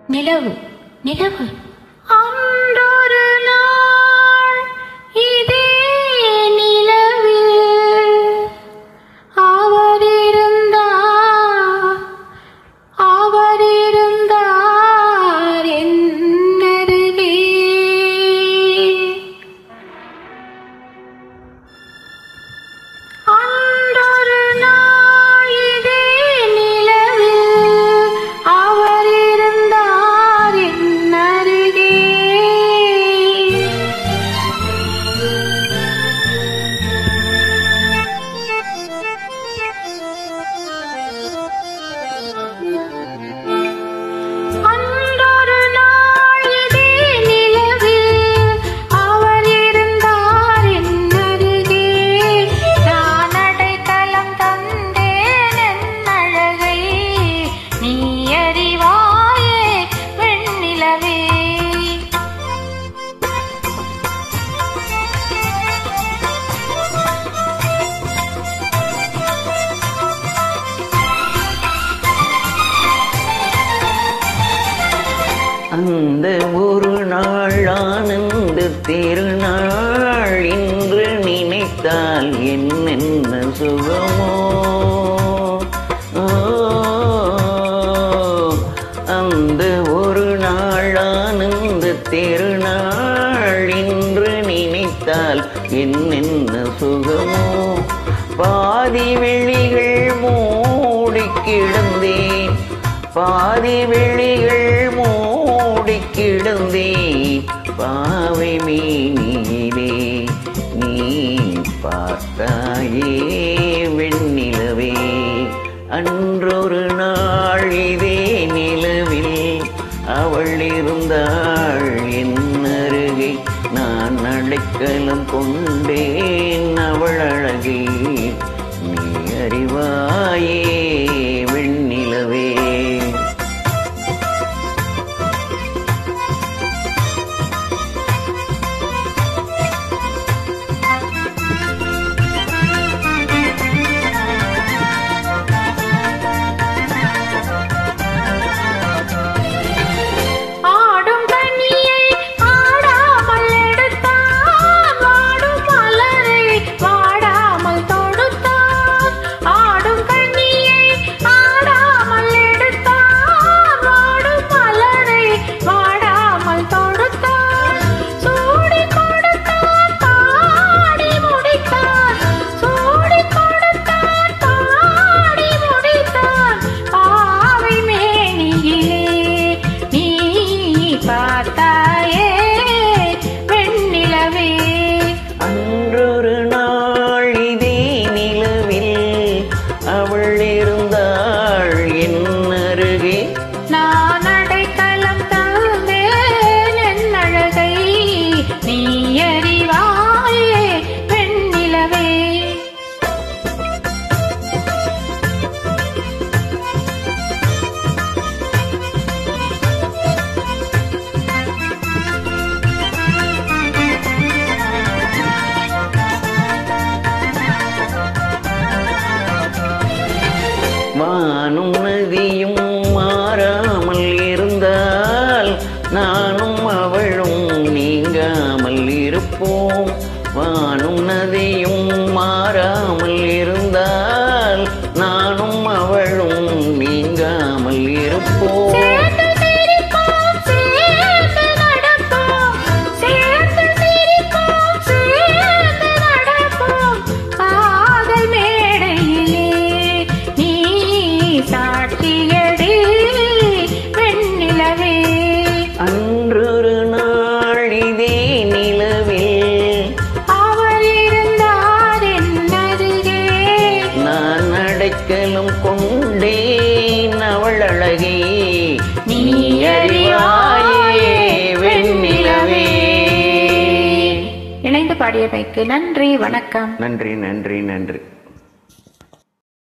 நிலவு நிலவு அன்றொரு நாள் இதே நிலவில் அவர் இருந்தார் அவர் இருந்தார் என்னருகே அன்றொரு நாள் இதே நிலவில் அவர் இருந்தார் என்னருகே அன்றொரு நாள் இதே நிலவில் அவர் இருந்தார் என்னருகே நான் அடைக்கலம் தந்தேன் என் அழகை நீ அறிவாயே வெண்ணிலவே அந்த ஒரு நாள் ஆனந்த திருநாள் இன்று நினைத்தால் என்னென்ன சுகமோ ஓ, அந்த ஒரு நாள் ஆனந்த திருநாள் இன்று நினைத்தால் என்னென்ன சுகமோ பாதி வெளிகள் மூடி கிடந்தேன் பாதி வெளிகள் மூடி கிடந்தே பாவை மீனிலே நீ பார்த்தாயே வெண்ணிலவே அன்றொரு நாள் இதே நிலவில் அவள் இருந்தாள் என் அருகே நான் அடைக்கலம் கொண்டேன் அவள் அழகே நீ அறிவாயே வெண்ணிலவே ஆடும் கண்ணியை ஆடாமல் எடுத்தான் வாடும் மலரை வாடாமல் தொடுத்தான் ஆடும் கண்ணியை ஆடாமல் எடுத்தான் வாடும் மலரை வாடாமல் தொடுத்தான் சூடி கொடுத்தான் பாடி முடித்தான் சூடி கொடுத்தான் பாடி முடித்தான் பாவை மேனியிலே நீ பார்த்தாயே வெண்ணிலவே அன்றொரு நாள் இதே நிலவில் அவள் இருந்தாள் என் அருகே நான் அடைக்கலம் தந்தேன் என் அழகை நீ அறிவாயே வெண்ணிலவே வானும் நதியும் மாறாமல் இருந்தால் நானும் அவளும் நீங்காமல் இருப்போம் வானும் நதியும் மாறாமல் இருந்தால் நானும் அவளும் நீங்காமல் இருப்போம் சேர்ந்து சிரிப்போம் சேர்ந்து நடப்போம் சேர்ந்து சிரிப்போம் சேர்ந்து நடப்போம் காதல் மேடையிலே நீ சாட்சியடி வெண்ணிலவே அன்றொரு நாள் இதே நிலவில் அவர் இருந்தார் என் அருகே நான் அடைக்கலம் கொண்டேன் அவள் அழகே நீ அறிவாயே வெண்ணிலவே இணைந்து பாடியமைக்கு நன்றி வணக்கம் நன்றி நன்றி நன்றி